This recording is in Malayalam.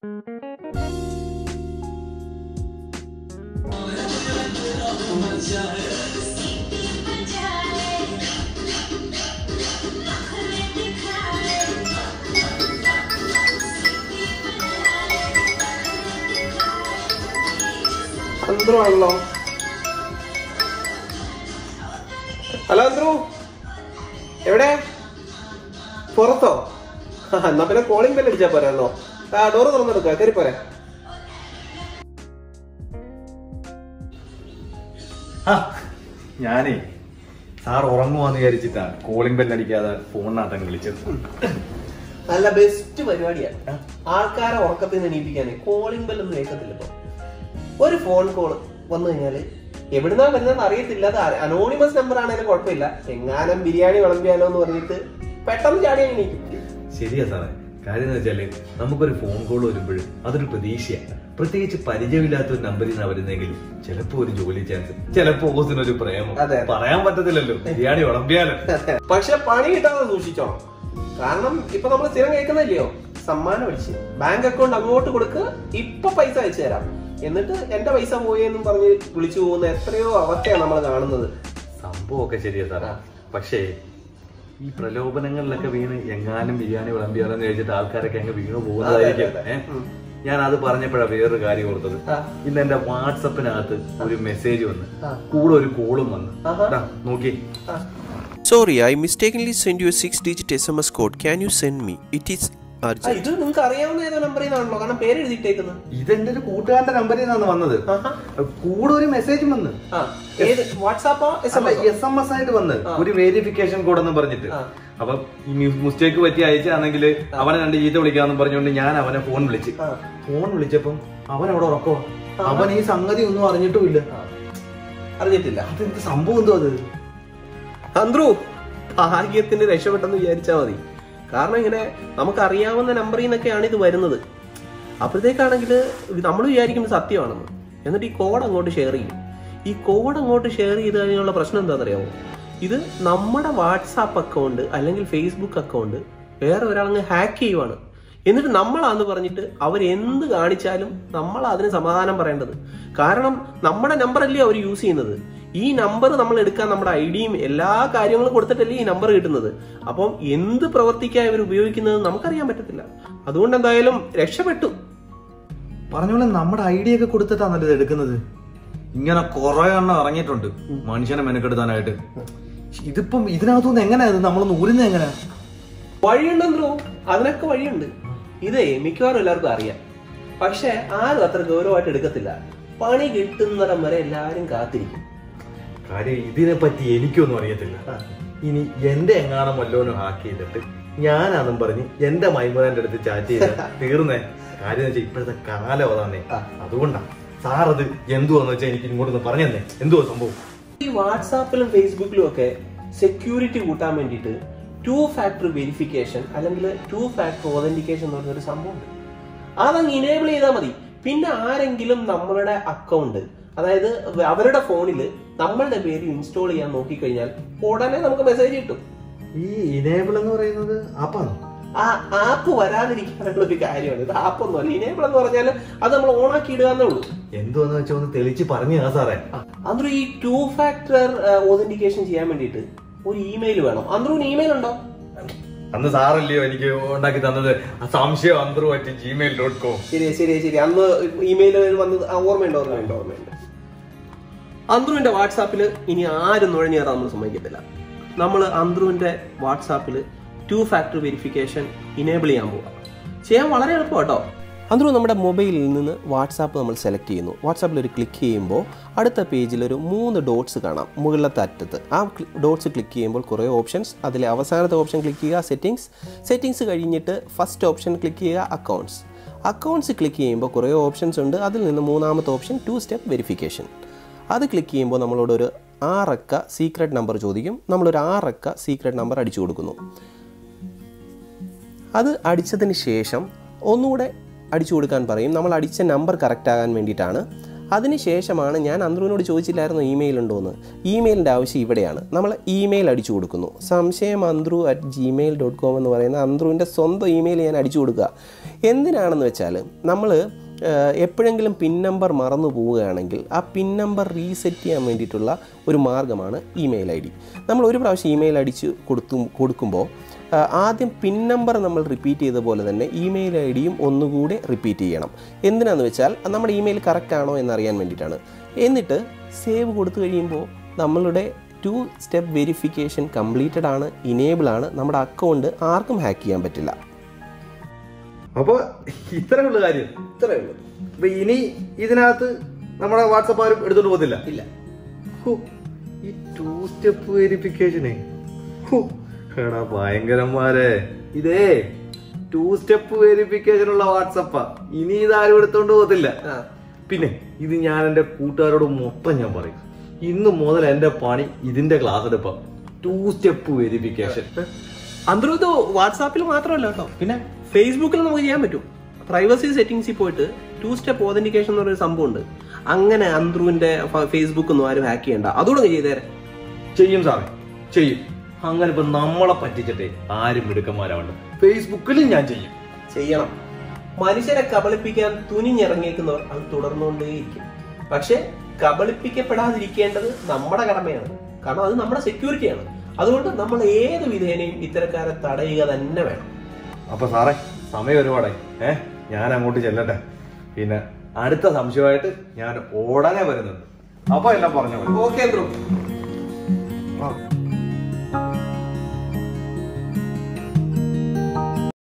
അന്ത്രു ആണല്ലോ ഹലോ അന്ത്രു എവിടെ പുറത്തോ ആ, എന്നാ പിന്നെ കോളിംഗ് ബെൽ അടിച്ചാ പോരായിരുന്നോ ആ ഡോറ് തുറന്നെടുക്ക കയറി പോരെ ആ, ഞാനേ സാർ ഉറങ്ങുവാന്ന് വിചാരിച്ചിട്ടാ കോളിംഗ് ബെൽ അടിക്കാതെ ഫോണിനാട്ടം വിളിച്ചത് നല്ല ബെസ്റ്റ് പരിപാടിയാണ് ആൾക്കാരെ ഉറക്കത്തിൽ നിന്ന് എണീപ്പിക്കാനേ കോളിംഗ് ബെൽ ഒന്നും കേൾക്കത്തില്ല ഇപ്പൊ ഒരു ഫോൺ കോൾ വന്നു കഴിഞ്ഞാല് എവിടുന്നാ വരുന്നതെന്ന് അറിയത്തില്ല അത് അനോണിമസ് നമ്പർ ആണെങ്കിലും കുഴപ്പമില്ല എങ്ങാനും ബിരിയാണി വിളമ്പിയാലോ എന്ന് പറഞ്ഞിട്ട് പെട്ടെന്ന് ചാടി അങ്ങ് എണീക്കും ശരിയാ സാറേ കാര്യം എന്ന് വെച്ചാല് നമുക്കൊരു ഫോൺ കോൾ വരുമ്പോഴും അതൊരു പ്രതീക്ഷയാണ് പ്രത്യേകിച്ച് പരിചയമില്ലാത്ത ഒരു നമ്പറിൽ നിന്നാ വരുന്നെങ്കിൽ ചിലപ്പോ ഒരു ജോലി ചാൻസ് ചിലപ്പോ ഓസിനൊരു പ്രേമം അതെ. പറയാൻ പറ്റത്തില്ലല്ലോ ബിരിയാണി വിളമ്പിയാലോ പക്ഷെ പണി കിട്ടാതെ സൂക്ഷിച്ചോണം കാരണം ഇപ്പൊ നമ്മൾ സ്ഥിരം കേൾക്കുന്നില്ലയോ സമ്മാനം അടിച്ച് ബാങ്ക് അക്കൗണ്ട് അങ്ങോട്ട് കൊടുക്കുക ഇപ്പൊ പൈസ അയച്ചു തരാം എന്നിട്ട് എന്റെ പൈസ പോയെന്നും പറഞ്ഞ് വിളിച്ചു പോകുന്ന എത്രയോ അവസ്ഥയാണ് നമ്മൾ കാണുന്നത് സംഭവമൊക്കെ ശരിയാ സാറേ പക്ഷേ ഈ പ്രലോഭനങ്ങളിലൊക്കെ വീണ് എങ്ങാനും ബിരിയാണി വിളമ്പിയാലോ എന്ന് ചോദിച്ചിട്ട് ആൾക്കാരൊക്കെ അങ്ങ് വീണു പോകുന്നതായിരിക്കും അതെ, അതെ. ഏ? ഉം. ഞാൻ അത് പറഞ്ഞപ്പോഴാണ് വേറൊരു കാര്യം ഓർത്തത് ആ. ഇന്ന് എന്റെ വാട്സപ്പിനകത്ത് ഒരു മെസ്സേജ് വന്ന് ആ. കൂടെ ഒരു കോളും വന്ന് ആഹാ. ദാ, നോക്കി ആ. Sorry, I mistakenly sent you a 6 digit SMS code. Can you send me? It is ആ, urgent. ഇത് നിങ്ങൾക്ക് അറിയാവുന്ന ഏതോ നമ്പറിൽ നിന്നാണല്ലോ കാരണം പേര് എഴുതിയിട്ടേക്കുന്നത് ഇതെന്റെ ഒരു കൂട്ടുകാരന്റെ നമ്പറിൽ നിന്നാണ് വന്നത് ആഹാ. കൂടെ ഒരു മെസ്സേജും വന്ന് ആ ഏത് വാട്സാപ്പോ S M S S M S ആയിട്ട് വന്ന് ഒരു വെരിഫിക്കേഷൻ കോഡ് എന്ന് പറഞ്ഞിട്ട് ആ. അപ്പൊ ഈ മിസ്റ്റേക്ക് പറ്റി അയച്ചാണെങ്കിൽ അവനെ രണ്ട് ചീത്ത വിളിക്കാന്ന് പറഞ്ഞുകൊണ്ട് ഞാൻ അവനെ ഫോൺ വിളിച്ച് ആ. ഫോൺ വിളിച്ചപ്പം അവൻ അവിടെ ഉറക്കോ അവൻ ഈ സംഗതി ഒന്നും അറിഞ്ഞിട്ടുമില്ല അറിഞ്ഞിട്ടില്ല അതെന്ത് സംഭവം എന്തോ അത് അന്ത്രു ഭാഗ്യത്തിന് രക്ഷപ്പെട്ടെന്ന് വിചാരിച്ചാൽ മതി കാരണം ഇങ്ങനെ നമുക്ക് അറിയാവുന്ന നമ്പറിൽ നിന്നൊക്കെയാണ് ഇത് വരുന്നത് അപ്പോഴത്തേക്കാണെങ്കിൽ നമ്മൾ വിചാരിക്കുന്നത് സത്യമാണെന്ന് എന്നിട്ട് ഈ കോഡ് അങ്ങോട്ട് ഷെയർ ചെയ്യും ഈ കോഡ് അങ്ങോട്ട് ഷെയർ ചെയ്ത് കഴിഞ്ഞുള്ള പ്രശ്നം എന്താണെന്നറിയാമോ ഇത് നമ്മുടെ വാട്സാപ്പ് അക്കൗണ്ട് അല്ലെങ്കിൽ ഫേസ്ബുക്ക് അക്കൗണ്ട് വേറെ ഒരാളങ്ങ് ഹാക്ക് ചെയ്യുവാണ് എന്നിട്ട് നമ്മളാന്ന് പറഞ്ഞിട്ട് അവർ എന്ത് കാണിച്ചാലും നമ്മൾ അതിന് സമാധാനം പറയേണ്ടത് കാരണം നമ്മുടെ നമ്പർ അല്ലേ അവർ യൂസ് ചെയ്യുന്നത് ഈ നമ്പർ നമ്മൾ എടുക്കാൻ നമ്മുടെ ഐഡിയും എല്ലാ കാര്യങ്ങളും കൊടുത്തിട്ടല്ലേ ഈ നമ്പർ കിട്ടുന്നത് അപ്പം എന്ത് പ്രവർത്തിക്കാൻ ഇവർ ഉപയോഗിക്കുന്നത് നമുക്കറിയാൻ പറ്റത്തില്ല അതുകൊണ്ട് എന്തായാലും രക്ഷപ്പെട്ടു പറഞ്ഞോളെ നമ്മുടെ ഐഡിയ ഒക്കെ കൊടുത്തിട്ടാണല്ലോ ഇത് എടുക്കുന്നത് ഇങ്ങനെ കുറെ എണ്ണം ഇറങ്ങിയിട്ടുണ്ട് മനുഷ്യനെ മെനക്കെടുത്താനായിട്ട് ഇതിപ്പം ഇതിനകത്തുനിന്ന് എങ്ങനെയാ ഇത് നമ്മളൊന്ന് ഊരുന്നത് എങ്ങനെയാ വഴിയുണ്ടെന്നോ അതിനൊക്കെ വഴിയുണ്ട് ഇതേ മിക്കവാറും എല്ലാവർക്കും അറിയാം പക്ഷെ ആരും അത്ര ഗൗരവമായിട്ട് എടുക്കത്തില്ല പണി കിട്ടുന്നിടം വരെ എല്ലാവരും കാത്തിരിക്കും കാര്യം ഇതിനെ പറ്റി എനിക്കൊന്നും അറിയത്തില്ല ഇനി എന്റെ എങ്ങാണം വല്ലോനും ഹാക്ക് ചെയ്തിട്ട് ഞാനാന്നും പറഞ്ഞ് എന്റെ മൈമുരാന്റെ അടുത്ത് ചാറ്റ് ചെയ്ത് തീർന്നേ കാര്യം എന്ന് വെച്ചാൽ ഇപ്പോഴത്തെ കാലം അതാണേ അതുകൊണ്ടാ സാർ അത് എന്തുവാന്ന് വെച്ചാൽ എനിക്ക് ഇങ്ങോട്ടൊന്ന് പറഞ്ഞു തന്നെ എന്തുവാ സംഭവം ഈ വാട്സാപ്പിലും ഫേസ്ബുക്കിലും ഒക്കെ സെക്യൂരിറ്റി കൂട്ടാൻ വേണ്ടിയിട്ട് ടു ഫാക്ടർ വെരിഫിക്കേഷൻ അല്ലെങ്കിൽ ടു ഫാക്ടർ ഓതന്റിക്കേഷൻ എന്ന് പറഞ്ഞൊരു സംഭവമുണ്ട് അതങ്ങ് ഇനേബിൾ ചെയ്താൽ മതി പിന്നെ ആരെങ്കിലും നമ്മളുടെ അക്കൗണ്ട് അതായത് അവരുടെ ഫോണിൽ നമ്മളുടെ പേര് ഇൻസ്റ്റാൾ ചെയ്യാൻ നോക്കിക്കഴിഞ്ഞാൽ ഉടനെ നമുക്ക് മെസ്സേജ് കിട്ടും ഈ ഇനേബിൾ എന്ന് പറയുന്നത് ആപ്പാണോ ആ ആപ്പ് വരാതിരിക്കാനുള്ള ഒരു കാര്യമാണ് ഇത് ആപ്പ് അല്ല ഇനേബിൾ എന്ന് പറഞ്ഞാൽ അത് നമ്മൾ ഓണാക്കി ഇടുക എന്നേ ഉള്ളൂ എന്തുവാന്ന് വെച്ചാൽ ഒന്ന് തെളിച്ച് പറഞ്ഞു ആ സാറേ അന്ത്രു ഈ ടു ഫാക്ടർ ഓതന്റിക്കേഷൻ ചെയ്യാൻ വേണ്ടിയിട്ട് ഒരു ഇമെയിൽ വേണം അന്ത്രുവിന് ഇമെയിൽ ഉണ്ടോ അന്ന് സാറല്ലയോ എനിക്ക് ഉണ്ടാക്കി തന്നത് ആ സംശയം അന്തർ പറ്റി ജിമെയിൽ ഡോട്ട് കോം ശരി ശരി ശരി അന്ന് ഇമെയിൽ വന്നത് ആ, ഓർമ്മയുണ്ട് ഓർമ്മയുണ്ട് ഓർമ്മയുണ്ട് അന്ത്രുവിന്റെ വാട്സാപ്പിൽ ഇനി ആരും നുഴഞ്ഞു കയറാൻ നമ്മൾ സമ്മതിക്കത്തില്ല നമ്മൾ അന്ത്രുവിന്റെ വാട്സാപ്പിൽ ടു ഫാക്ടർ വെരിഫിക്കേഷൻ ഇനേബിൾ ചെയ്യാൻ പോവാം ചെയ്യാൻ വളരെ എളുപ്പം കേട്ടോ അന്ത്രു നമ്മുടെ മൊബൈലിൽ നിന്ന് വാട്സാപ്പ് നമ്മൾ സെലക്ട് ചെയ്യുന്നു വാട്സാപ്പിൽ ഒരു ക്ലിക്ക് ചെയ്യുമ്പോൾ അടുത്ത പേജിൽ ഒരു മൂന്ന് ഡോട്ട്സ് കാണാം മുകളിലത്തെ അറ്റത്ത് ആ ഡോട്ട്സ് ക്ലിക്ക് ചെയ്യുമ്പോൾ കുറേ ഓപ്ഷൻസ് അതിലെ അവസാനത്തെ ഓപ്ഷൻ ക്ലിക്ക് ചെയ്യുക സെറ്റിങ്സ് സെറ്റിങ്സ് കഴിഞ്ഞിട്ട് ഫസ്റ്റ് ഓപ്ഷൻ ക്ലിക്ക് ചെയ്യുക അക്കൗണ്ട്സ് അക്കൗണ്ട്സ് ക്ലിക്ക് ചെയ്യുമ്പോൾ കുറേ ഓപ്ഷൻസ് ഉണ്ട് അതിൽ നിന്ന് മൂന്നാമത്തെ ഓപ്ഷൻ ടു സ്റ്റെപ്പ് വെരിഫിക്കേഷൻ അത് ക്ലിക്ക് ചെയ്യുമ്പോൾ നമ്മളോട് ഒരു ആറക്ക സീക്രട്ട് നമ്പർ ചോദിക്കും നമ്മളൊരു ആറക്ക സീക്രട്ട് നമ്പർ അടിച്ചു കൊടുക്കുന്നു അത് അടിച്ചതിന് ശേഷം ഒന്നുകൂടെ അടിച്ചു കൊടുക്കാൻ പറയും നമ്മൾ അടിച്ച നമ്പർ കറക്റ്റ് ആകാൻ വേണ്ടിയിട്ടാണ് അതിനുശേഷമാണ് ഞാൻ അന്ത്രുവിനോട് ചോദിച്ചില്ലായിരുന്നു ഇമെയിൽ ഉണ്ടോ എന്ന് ഇമെയിലിൻ്റെ ആവശ്യം ഇവിടെയാണ് നമ്മൾ ഇമെയിൽ അടിച്ചു കൊടുക്കുന്നു സംശയം Anthru at Gmail dot com എന്ന് പറയുന്ന അന്ത്രുവിൻ്റെ സ്വന്തം ഇമെയിൽ ഞാൻ അടിച്ചു കൊടുക്കുക എന്തിനാണെന്ന് വെച്ചാൽ നമ്മൾ എപ്പോഴെങ്കിലും പിൻ നമ്പർ മറന്നു പോവുകയാണെങ്കിൽ ആ പിൻ നമ്പർ റീസെറ്റ് ചെയ്യാൻ വേണ്ടിയിട്ടുള്ള ഒരു മാർഗ്ഗമാണ് ഇമെയിൽ ഐ ഡി നമ്മൾ ഒരു പ്രാവശ്യം ഇമെയിൽ അടിച്ച് കൊടുത്തു കൊടുക്കുമ്പോൾ ആ, ആദ്യം പിൻ നമ്പർ നമ്മൾ റിപ്പീറ്റ് ചെയ്ത പോലെ തന്നെ ഇമെയിൽ ഐ ഡിയും ഒന്നുകൂടെ റിപ്പീറ്റ് ചെയ്യണം എന്തിനാന്ന് വെച്ചാൽ അത് നമ്മുടെ ഇമെയിൽ കറക്റ്റ് ആണോ എന്നറിയാൻ വേണ്ടിയിട്ടാണ് എന്നിട്ട് സേവ് കൊടുത്തു കഴിയുമ്പോൾ നമ്മളുടെ ടു സ്റ്റെപ്പ് വെരിഫിക്കേഷൻ കംപ്ലീറ്റഡ് ആണ് ഇനേബിൾ ആണ് നമ്മുടെ അക്കൗണ്ട് ആർക്കും ഹാക്ക് ചെയ്യാൻ പറ്റില്ല അപ്പൊ ഇത്രേ ഉള്ളു കാര്യം ഇത്രയേ ഉള്ളൂ അപ്പൊ ഇനി ഇതിനകത്ത് നമ്മുടെ വാട്സപ്പ് ആരും എടുത്തോണ്ട് പോകത്തില്ല ഇല്ല ഹോ, ഈ ടു സ്റ്റെപ്പ് വെരിഫിക്കേഷനെ എടാ ഭയങ്കരന്മാരെ ഇതേ ടു സ്റ്റെപ്പ് വെരിഫിക്കേഷൻ ഉള്ള വാട്സപ്പാ ഇനി ഇതാരും എടുത്തോണ്ട് പോകത്തില്ല ആ പിന്നെ ഇത് ഞാൻ എന്റെ കൂട്ടുകാരോട് മൊത്തം ഞാൻ പറയും ഇന്ന് മുതൽ എന്റെ പണി ഇതിന്റെ ക്ലാസ് എടുപ്പ ടു സ്റ്റെപ്പ് വെരിഫിക്കേഷൻ അന്ത്രു ഇത് വാട്സാപ്പിൽ മാത്രമല്ല കേട്ടോ പിന്നെ ഫേസ്ബുക്കിൽ നമുക്ക് ചെയ്യാൻ പറ്റും പ്രൈവസി സെറ്റിംഗ്സിൽ പോയിട്ട് ടു സ്റ്റെപ്പ് ഓതന്റിക്കേഷൻ എന്ന് പറയുന്ന സംഭവം ഉണ്ട് അങ്ങനെ അന്ത്രുവിന്റെ ഫേസ്ബുക്ക് ഒന്നും ആരും ഹാക്ക് ചെയ്യണ്ട അതുകൂടെ ചെയ്തേരെ ചെയ്യും സാറേ ചെയ്യും അങ്ങനെ ഇപ്പൊ നമ്മളെ പറ്റിച്ചിട്ടേ ആരും മിടുക്കന്മാരാവണ്ട ഫേസ്ബുക്കിലും ഞാൻ ചെയ്യും ചെയ്യണം മനുഷ്യരെ കബളിപ്പിക്കാൻ തുനിഞ്ഞിറങ്ങിയേക്കുന്നവർ അത് തുടർന്നുകൊണ്ടേയിരിക്കും പക്ഷെ കബളിപ്പിക്കപ്പെടാതിരിക്കേണ്ടത് നമ്മുടെ കടമയാണ് കാരണം അത് നമ്മുടെ സെക്യൂരിറ്റിയാണ് അതുകൊണ്ട് നമ്മൾ ഏത് വിധേനയും ഇത്തരക്കാരെ തടയുക തന്നെ വേണം അപ്പൊ സാറേ സമയം ഒരുപാടായി ഏ ഞാൻ അങ്ങോട്ട് ചെല്ലട്ടെ പിന്നെ അടുത്ത സംശയമായിട്ട് ഞാൻ ഉടനെ വരുന്നുണ്ട് അപ്പൊ എല്ലാം പറഞ്ഞ പോലെ ഓക്കെ ബ്രോ ആ